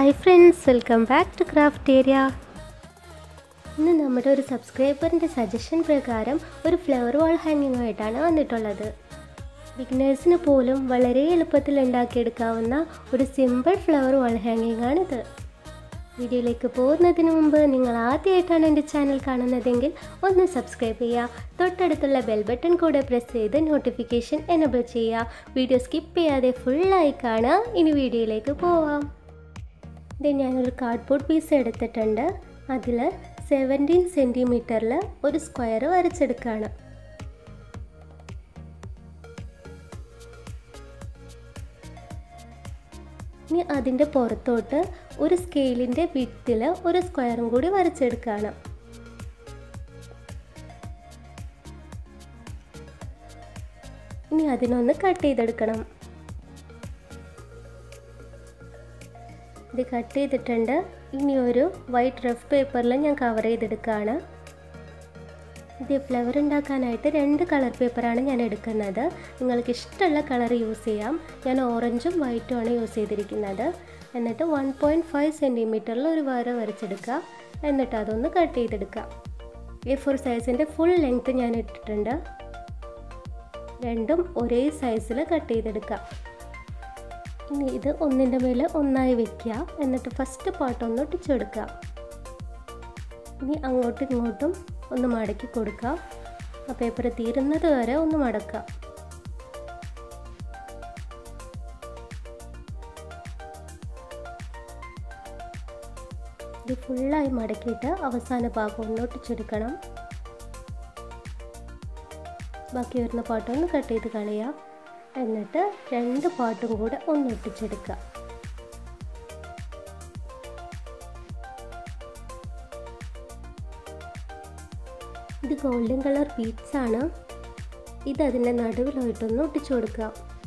hi friends welcome back to craft area ഇന്ന് നമ്മുടെ ഒരു സബ്സ്ക്രൈബറിൻ്റെ സജഷൻ പ്രകാരം ഒരു ഫ്ലവർ വാൾ ഹാങ്ങിങ് ആയിട്ടാണ് വന്നിട്ടുള്ളത് ബിഗിനേഴ്സിന് പോലും വളരെ എളുപ്പത്തിൽ ഉണ്ടാക്കിയെടുക്കാവുന്ന ഒരു സിമ്പിൾ ഫ്ലവർ വാൾ ഹാങ്ങിങ് ആണിത് വീഡിയോയിലേക്ക് പോകുന്നതിന് മുമ്പ് നിങ്ങൾ ആദ്യമായിട്ടാണ് എൻ്റെ ചാനൽ കാണുന്നതെങ്കിൽ ഒന്ന് സബ്സ്ക്രൈബ് ചെയ്യുക തൊട്ടടുത്തുള്ള ബെൽ ബട്ടൺ കൂടെ പ്രസ് ചെയ്ത് നോട്ടിഫിക്കേഷൻ എനബിൾ ചെയ്യുക വീഡിയോ സ്കിപ്പ് ചെയ്യാതെ ഫുള്ളായി കാണുക ഇനി വീഡിയോയിലേക്ക് പോവാം ഇത് ഞാനൊരു കാർഡ്ബോർഡ് പീസ് എടുത്തിട്ടുണ്ട് അതിൽ സെവൻറ്റീൻ സെൻറ്റിമീറ്ററിൽ ഒരു സ്ക്വയർ വരച്ചെടുക്കുകയാണ് ഇനി അതിൻ്റെ പുറത്തോട്ട് ഒരു സ്കെയിലിൻ്റെ വിത്തിൽ ഒരു സ്ക്വയറും കൂടി വരച്ചെടുക്കുകയാണ് ഇനി അതിനൊന്ന് കട്ട് ചെയ്തെടുക്കണം ഇത് കട്ട് ചെയ്തിട്ടുണ്ട് ഇനി ഒരു വൈറ്റ് റഫ് പേപ്പറിൽ ഞാൻ കവർ ചെയ്തെടുക്കുകയാണ് ഇത് ഫ്ലവർ ഉണ്ടാക്കാനായിട്ട് രണ്ട് കളർ പേപ്പറാണ് ഞാൻ എടുക്കുന്നത് നിങ്ങൾക്ക് ഇഷ്ടമുള്ള കളർ യൂസ് ചെയ്യാം ഞാൻ ഓറഞ്ചും വൈറ്റും ആണ് യൂസ് ചെയ്തിരിക്കുന്നത് എന്നിട്ട് വൺ പോയിൻറ്റ് ഫൈവ് സെൻറ്റിമീറ്ററിൽ ഒരു വര വരച്ചെടുക്കുക എന്നിട്ട് അതൊന്ന് കട്ട് ചെയ്തെടുക്കുക എ ഫോർ സൈസിൻ്റെ ഫുൾ ലെങ്ത്ത് ഞാൻ ഇട്ടിട്ടുണ്ട് രണ്ടും ഒരേ സൈസിൽ കട്ട് ചെയ്തെടുക്കുക ഇനി ഇത് ഒന്നിൻ്റെ മേലെ ഒന്നായി വെക്കുക എന്നിട്ട് ഫസ്റ്റ് പാർട്ട് ഒന്ന് ഒട്ടിച്ചെടുക്കുക ഇനി അങ്ങോട്ടും ഇങ്ങോട്ടും ഒന്ന് മടക്കി കൊടുക്കുക ആ പേപ്പർ തീരുന്നത് വരെ ഒന്ന് മടക്കുക ഇത് ഫുള്ളായി മടക്കിയിട്ട് അവസാന ഭാഗം ഒന്ന് ഒട്ടിച്ചെടുക്കണം ബാക്കി വരുന്ന പാട്ടൊന്ന് കട്ട് ചെയ്ത് കളയാം എന്നിട്ട് രണ്ട് പാട്ടും കൂടെ ഒന്ന് ഒട്ടിച്ചെടുക്കുക ഇത് ഗോൾഡൻ കളർ ബീഡ്സ് ആണ് ഇത് അതിൻ്റെ നടുവിലായിട്ടൊന്ന് ഒട്ടിച്ചു കൊടുക്കുക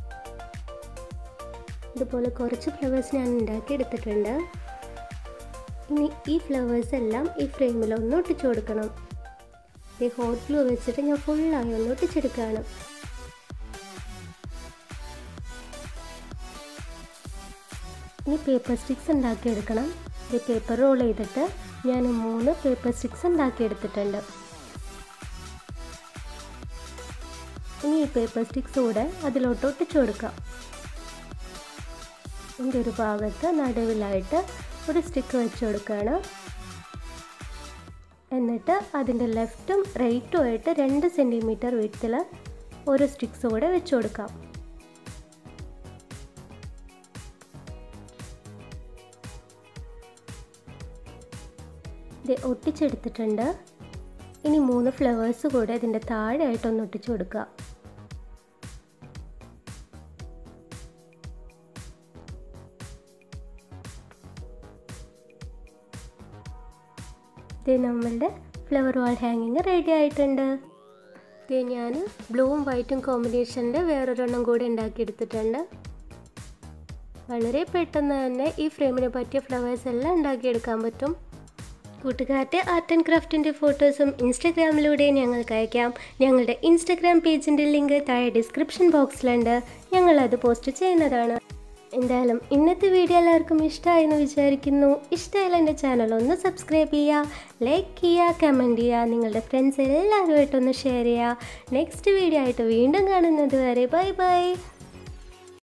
ഇതുപോലെ കുറച്ച് ഫ്ലവേഴ്സ് ഞാൻ ഉണ്ടാക്കി എടുത്തിട്ടുണ്ട് ഇനി ഈ ഫ്ലവേഴ്സ് എല്ലാം ഈ ഫ്രെയിമിൽ ഒന്ന് ഒട്ടിച്ചു കൊടുക്കണം ഈ ഹോട്ട് ഗ്ലൂ വെച്ചിട്ട് ഞാൻ ഫുള്ളായി ഒന്ന് ഒട്ടിച്ചെടുക്കുകയാണ് ഇനി പേപ്പർ സ്റ്റിക്സ് ഉണ്ടാക്കിയെടുക്കണം ഈ പേപ്പർ റോൾ ചെയ്തിട്ട് ഞാൻ മൂന്ന് പേപ്പർ സ്റ്റിക്സ് ഉണ്ടാക്കിയെടുത്തിട്ടുണ്ട് ഇനി ഈ പേപ്പർ സ്റ്റിക്സ് കൂടെ അതിലോട്ട് ഒട്ടിച്ചു കൊടുക്കാം ഇതിൻ്റെ ഒരു ഭാഗത്ത് നടുവിലായിട്ട് ഒരു സ്റ്റിക്ക് വെച്ച് കൊടുക്കുകയാണ് എന്നിട്ട് അതിൻ്റെ ലെഫ്റ്റും റൈറ്റും ആയിട്ട് രണ്ട് സെൻറ്റിമീറ്റർ വിടത്തിൽ ഒരു സ്റ്റിക്സ് കൂടെ വെച്ച് കൊടുക്കാം ഇത് ഒട്ടിച്ചെടുത്തിട്ടുണ്ട് ഇനി മൂന്ന് ഫ്ലവേഴ്സ് കൂടെ ഇതിൻ്റെ താഴെയായിട്ടൊന്ന് ഒട്ടിച്ചു കൊടുക്കുക ഇത് നമ്മളുടെ ഫ്ലവർ വാൾ ഹാങ്ങിങ് റെഡി ആയിട്ടുണ്ട് ഇത് ഞാൻ ബ്ലൂവും വൈറ്റും കോമ്പിനേഷനിൽ വേറൊരെണ്ണം കൂടി ഉണ്ടാക്കിയെടുത്തിട്ടുണ്ട് വളരെ പെട്ടെന്ന് തന്നെ ഈ ഫ്രെയിമിന് പറ്റിയ ഫ്ലവേഴ്സ് എല്ലാം ഉണ്ടാക്കിയെടുക്കാൻ പറ്റും കൂട്ടുകാരുടെ ആർട്ട് ആൻഡ് ക്രാഫ്റ്റിൻ്റെ ഫോട്ടോസും ഇൻസ്റ്റഗ്രാമിലൂടെ ഞങ്ങൾക്ക് അയക്കാം ഞങ്ങളുടെ ഇൻസ്റ്റഗ്രാം പേജിൻ്റെ ലിങ്ക് താഴെ ഡിസ്ക്രിപ്ഷൻ ബോക്സിലുണ്ട് ഞങ്ങളത് പോസ്റ്റ് ചെയ്യുന്നതാണ് എന്തായാലും ഇന്നത്തെ വീഡിയോ എല്ലാവർക്കും ഇഷ്ടമായെന്ന് വിചാരിക്കുന്നു ഇഷ്ടമായാലും എൻ്റെ ചാനൽ ഒന്ന് സബ്സ്ക്രൈബ് ചെയ്യുക ലൈക്ക് ചെയ്യുക കമൻറ്റ് ചെയ്യുക നിങ്ങളുടെ ഫ്രണ്ട്സ് എല്ലാവരുമായിട്ടൊന്ന് ഷെയർ ചെയ്യുക നെക്സ്റ്റ് വീഡിയോ ആയിട്ട് വീണ്ടും കാണുന്നത് വരെ ബൈ ബൈ